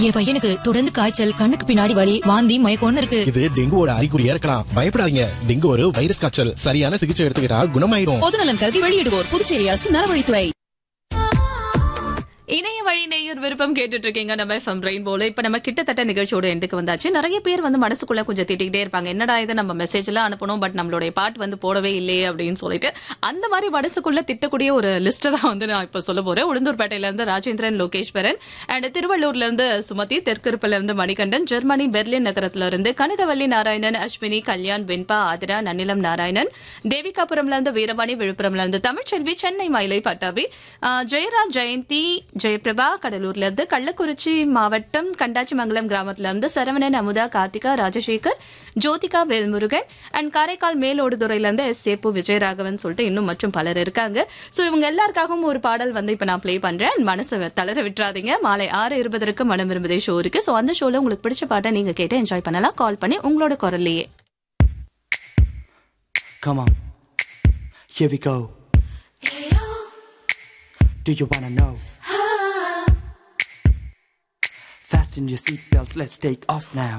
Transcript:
என் பையனுக்கு தொடர்ந்து காய்ச்சல் கண்ணுக்கு பின்னாடி வலி வாந்தி மயக்கம்னு இருக்கு இது டெங்குவோட அறிகுறியா இருக்கலாம் பயப்படாதீங்க டெங்கு ஒரு வைரஸ் காய்ச்சல் சரியான சிகிச்சை எடுத்துக்கிட்டா குணமாயிடும் பொதுநலன் கருதி வெளியிடுவோர் புதுச்சேரி அரசு நலவழித்துறை இணைய வழி நேயர் விருப்பம் கேட்டுட்டு இருக்கீங்க நம்ம எஃப்எம் ரெயின்போல இப்ப நம்ம கிட்டத்தட்ட நிகழ்ச்சியோட எண்டுக்கு வந்தாச்சு நிறைய பேர் வந்து மனசுக்குள்ள கொஞ்சம் திட்டிக்கிட்டே இருப்பாங்க என்னடா இது நம்ம மெசேஜ் எல்லாம் அனுப்பணும் பட் நம்மளுடைய பாட்டு வந்து போடவே இல்லையே அப்படின்னு சொல்லிட்டு அந்த மாதிரி மனசுக்குள்ள திட்டக்கூடிய ஒரு லிஸ்ட் தான் வந்து நான் இப்ப சொல்ல போறேன் உளுந்தூர்பேட்டையில இருந்து ராஜேந்திரன் லோகேஸ்வரன் அண்ட் திருவள்ளூர்ல இருந்து சுமதி தெற்கிருப்பில இருந்து மணிகண்டன் ஜெர்மனி பெர்லின் நகரத்துல இருந்து கனகவல்லி நாராயணன் அஸ்வினி கல்யாண் வெண்பா ஆதிரா நன்னிலம் நாராயணன் தேவிகாபுரம்ல இருந்து வீரவாணி விழுப்புரம்ல இருந்து தமிழ்ச்செல்வி சென்னை மயிலை பட்டாபி ஆஹ் ஜெயராஜ் ஜெயந்தி ஜெயபிரபா கடலூர்ல இருந்து கள்ளக்குறிச்சி மாவட்டம் கண்டாச்சிமங்கலம் கிராமத்துல இருந்து சரவணன் அமுதா கார்த்திகா ராஜசேகர் ஜோதிகா வேல்முருகன் அண்ட் காரைக்கால் மேலோடுதுறையில இருந்து எஸ் சேப்பு விஜயராகவன் சொல்லிட்டு இன்னும் மற்றும் பலர் இருக்காங்க சோ இவங்க எல்லாருக்காகவும் ஒரு பாடல் வந்து இப்ப நான் ப்ளே பண்றேன் மனசை தளர விட்டுறாதீங்க மாலை ஆறு இருபதற்கு மனம் விரும்புதே ஷோ இருக்கு சோ அந்த ஷோல உங்களுக்கு பிடிச்ச பாட்டை நீங்க கேட்டு என்ஜாய் பண்ணலாம் கால் பண்ணி உங்களோட குரல்லையே Come on. Here we go. Do you wanna know? Fasten your seatbelts, let's take off now.